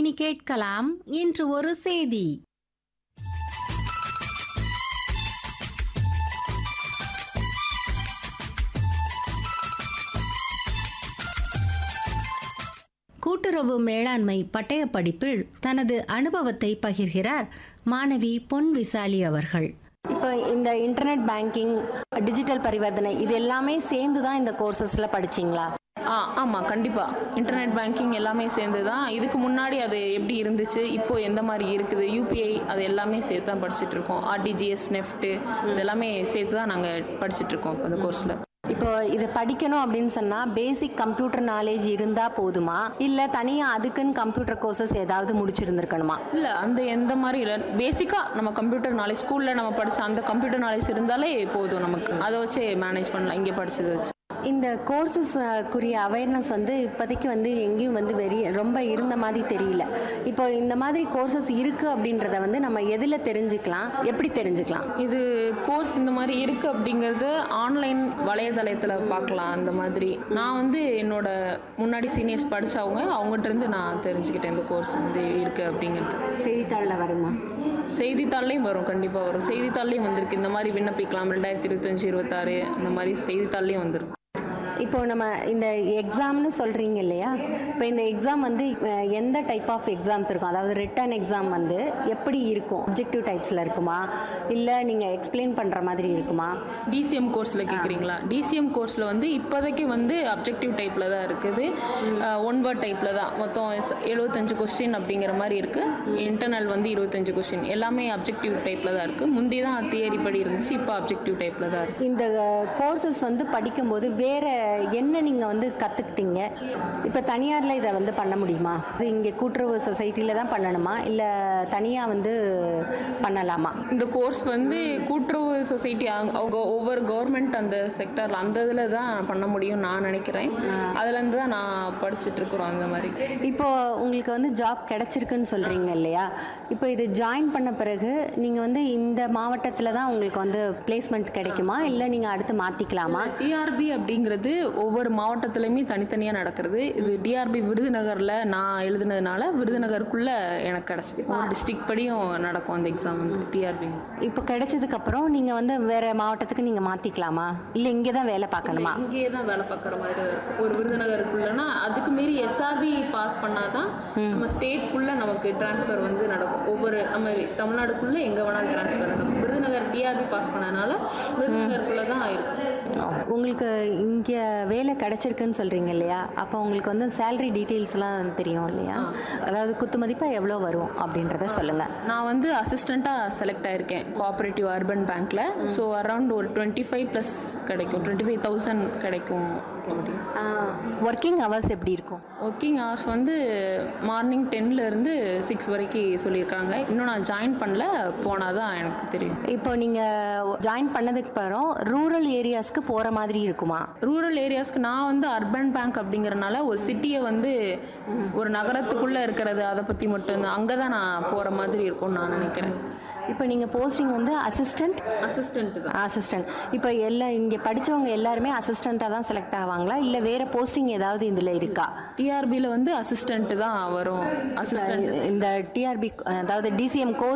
இனி கேட்கலாம் இன்று ஒரு செய்தி கூட்டுறவு மேலாண்மை பட்டய படிப்பில் தனது அனுபவத்தை பகிர்கிறார் மாணவி பொன் விசாலி அவர்கள் இப்போ இந்த இன்டர்நெட் பேங்கிங் டிஜிட்டல் பரிவர்த்தனை இது எல்லாமே சேர்ந்து தான் இந்த கோர்சஸ்ல படிச்சீங்களா ஆ ஆமாம் கண்டிப்பாக இன்டர்நெட் பேங்கிங் எல்லாமே சேர்ந்து தான் இதுக்கு முன்னாடி அது எப்படி இருந்துச்சு இப்போ எந்த மாதிரி இருக்குது யூபிஐ அது எல்லாமே சேர்த்து தான் படிச்சுட்டு இருக்கோம் ஆர்டிஜிஎஸ் நெஃப்ட்டு இது எல்லாமே சேர்த்து தான் நாங்கள் படிச்சுட்டு இருக்கோம் இப்போ அந்த கோர்ஸில் இப்போ இதை படிக்கணும் அப்படின்னு சொன்னா பேசிக் கம்ப்யூட்டர் நாலேஜ் இருந்தா போதுமா இல்ல தனியா அதுக்குன்னு கம்ப்யூட்டர் கோர்சஸ் ஏதாவது முடிச்சிருந்திருக்கணுமா இல்லை அந்த எந்த மாதிரி இல்லை பேசிக்காக நம்ம கம்ப்யூட்டர் நாலேஜ் ஸ்கூலில் நம்ம படித்த அந்த கம்ப்யூட்டர் நாலேஜ் இருந்தாலே போதும் நமக்கு அதை வச்சு மேனேஜ் பண்ணலாம் இங்கே படிச்சதை வச்சு இந்த கோர்சஸ் குறிய அவேர்னஸ் வந்து இப்போதைக்கு வந்து எங்கேயும் வந்து வெறி ரொம்ப இருந்த மாதிரி தெரியல இப்போ இந்த மாதிரி கோர்சஸ் இருக்கு அப்படின்றத வந்து நம்ம எதுல தெரிஞ்சுக்கலாம் எப்படி தெரிஞ்சுக்கலாம் இது கோர்ஸ் இந்த மாதிரி இருக்குது அப்படிங்கிறது ஆன்லைன் வலைதளத்தில் பார்க்கலாம் அந்த மாதிரி நான் வந்து என்னோட முன்னாடி சீனியர்ஸ் படித்தவங்க அவங்ககிட்ட இருந்து நான் தெரிஞ்சுக்கிட்டேன் இந்த கோர்ஸ் வந்து இருக்குது அப்படிங்கிறது செய்தித்தாளில் வருமா செய்தித்தாள்லையும் வரும் கண்டிப்பாக வரும் செய்தித்தாள்லையும் வந்திருக்கு இந்த மாதிரி விண்ணப்பிக்கலாம் ரெண்டாயிரத்தி இருபத்தஞ்சி இருபத்தாறு இந்த மாதிரி செய்தித்தாள்லையும் வந்திருக்கு இப்போ நம்ம இந்த எக்ஸாம்னு சொல்கிறீங்க இல்லையா இப்போ இந்த எக்ஸாம் வந்து அஹ், எந்த டைப் ஆஃப் எக்ஸாம்ஸ் இருக்கும் அதாவது ரிட்டன் எக்ஸாம் வந்து எப்படி இருக்கும் அப்ஜெக்டிவ் டைப்ஸில் இருக்குமா இல்லை நீங்கள் எக்ஸ்பிளைன் பண்ணுற மாதிரி இருக்குமா டிசிஎம் கோர்ஸில் கேட்குறீங்களா டிசிஎம் கோர்ஸில் வந்து இப்போதைக்கு வந்து அப்ஜெக்டிவ் டைப்பில் தான் இருக்குது ஒன் வேர்ட் டைப்பில் தான் மொத்தம் எழுபத்தஞ்சு கொஸ்டின் அப்படிங்கிற மாதிரி இருக்குது இன்டர்னல் வந்து இருபத்தஞ்சு கொஸ்டின் எல்லாமே அப்ஜெக்டிவ் டைப்பில் தான் இருக்குது முந்தி தான் தியரி படி இருந்துச்சு இப்போ அப்ஜெக்டிவ் டைப்பில் தான் இருக்குது இந்த கோர்சஸ் வந்து படிக்கும்போது வேற என்ன நீங்கள் வந்து கற்றுக்கிட்டீங்க இப்போ தனியாரில் இதை வந்து பண்ண முடியுமா இது இங்கே கூட்டுறவு சொசைட்டியில் தான் பண்ணணுமா இல்லை தனியாக வந்து பண்ணலாமா இந்த கோர்ஸ் வந்து கூட்டுறவு சொசைட்டி அவங்க ஒவ்வொரு கவர்மெண்ட் அந்த செக்டரில் அந்த இதில் தான் பண்ண முடியும் நான் நினைக்கிறேன் அதுலேருந்து தான் நான் படிச்சுட்டு இருக்கிறோம் அந்த மாதிரி இப்போ உங்களுக்கு வந்து ஜாப் கிடைச்சிருக்குன்னு சொல்கிறீங்க இல்லையா இப்போ இது ஜாயின் பண்ண பிறகு நீங்கள் வந்து இந்த மாவட்டத்தில் தான் உங்களுக்கு வந்து பிளேஸ்மெண்ட் கிடைக்குமா இல்லை நீங்கள் அடுத்து மாற்றிக்கலாமா டிஆர்பி அப்படிங்கிறது ஒவ்வொரு மாவட்டத்துலையுமே தனித்தனியாக நடக்கிறது இது டிஆர்பி விருதுநகரில் நான் எழுதுனதுனால விருதுநகருக்குள்ளே எனக்கு கிடச்சி ஒரு டிஸ்ட்ரிக்ட் படியும் நடக்கும் அந்த எக்ஸாம் வந்து டிஆர்பி இப்போ கிடைச்சதுக்கப்புறம் நீங்கள் வந்து வேறு மாவட்டத்துக்கு நீங்கள் மாற்றிக்கலாமா இல்லை இங்கே தான் வேலை பார்க்கணுமா இங்கேயே தான் வேலை பார்க்குற மாதிரி தான் இருக்கும் ஒரு விருதுநகருக்குள்ளனா அதுக்கு மீறி எஸ்ஆர்பி பாஸ் பண்ணாதான் நம்ம ஸ்டேட்குள்ளே நமக்கு ட்ரான்ஸ்ஃபர் வந்து நடக்கும் ஒவ்வொரு நம்ம தமிழ்நாடுக்குள்ளே எங்கே வேணாலும் ட்ரான்ஸ்ஃபர் நடக்கும் விருதுநகர் டிஆர்பி பாஸ் பண்ணனால விருதுநகருக்குள்ளே தான் இருக்கும் உங்களுக்கு இங்கே வேலை கிடைச்சிருக்குன்னு சொல்கிறீங்க இல்லையா அப்போ உங்களுக்கு வந்து சேலரி டீட்டெயில்ஸ்லாம் தெரியும் இல்லையா அதாவது குத்து மதிப்பாக எவ்வளோ வரும் அப்படின்றத சொல்லுங்கள் நான் வந்து அசிஸ்டண்ட்டாக செலக்ட் ஆயிருக்கேன் கோஆப்ரேட்டிவ் அர்பன் பேங்க்கில் ஸோ அரௌண்ட் ஒரு டுவெண்ட்டி ஃபைவ் ப்ளஸ் கிடைக்கும் டுவெண்ட்டி ஃபைவ் தௌசண்ட் கிடைக்கும் அப்படி ஒர்க்கிங் ஹவர்ஸ் எப்படி இருக்கும் ஒர்க்கிங் ஹவர்ஸ் வந்து மார்னிங் இருந்து சிக்ஸ் வரைக்கும் சொல்லியிருக்காங்க இன்னும் நான் ஜாயின் பண்ணல போனால் தான் எனக்கு தெரியும் இப்போ நீங்கள் ஜாயின் பண்ணதுக்கு அப்புறம் ரூரல் ஏரியாஸ்க்கு போகிற மாதிரி இருக்குமா ரூரல் ஏரியாஸ்க்கு நான் வந்து அர்பன் பேங்க் அப்படிங்கறனால ஒரு சிட்டியை வந்து ஒரு நகரத்துக்குள்ளே இருக்கிறது அதை பற்றி மட்டும்தான் அங்கே தான் நான் போகிற மாதிரி இருக்கும்னு நான் நினைக்கிறேன் இப்போ நீங்கள் போஸ்டிங் வந்து அசிஸ்டன்ட் அசிஸ்டன்ட் தான் அசிஸ்டன்ட் இப்போ எல்லா இங்கே படித்தவங்க எல்லாருமே அசிஸ்டண்ட்டாக தான் செலக்ட் ஆவாங்களா இல்லை வேறு போஸ்டிங் ஏதாவது இதில் இருக்கா டிஆர்பியில் வந்து அசிஸ்டன்ட் தான் வரும் அசிஸ்டன்ட் இந்த டிஆர்பி அதாவது டிசிஎம் கோர்ஸ்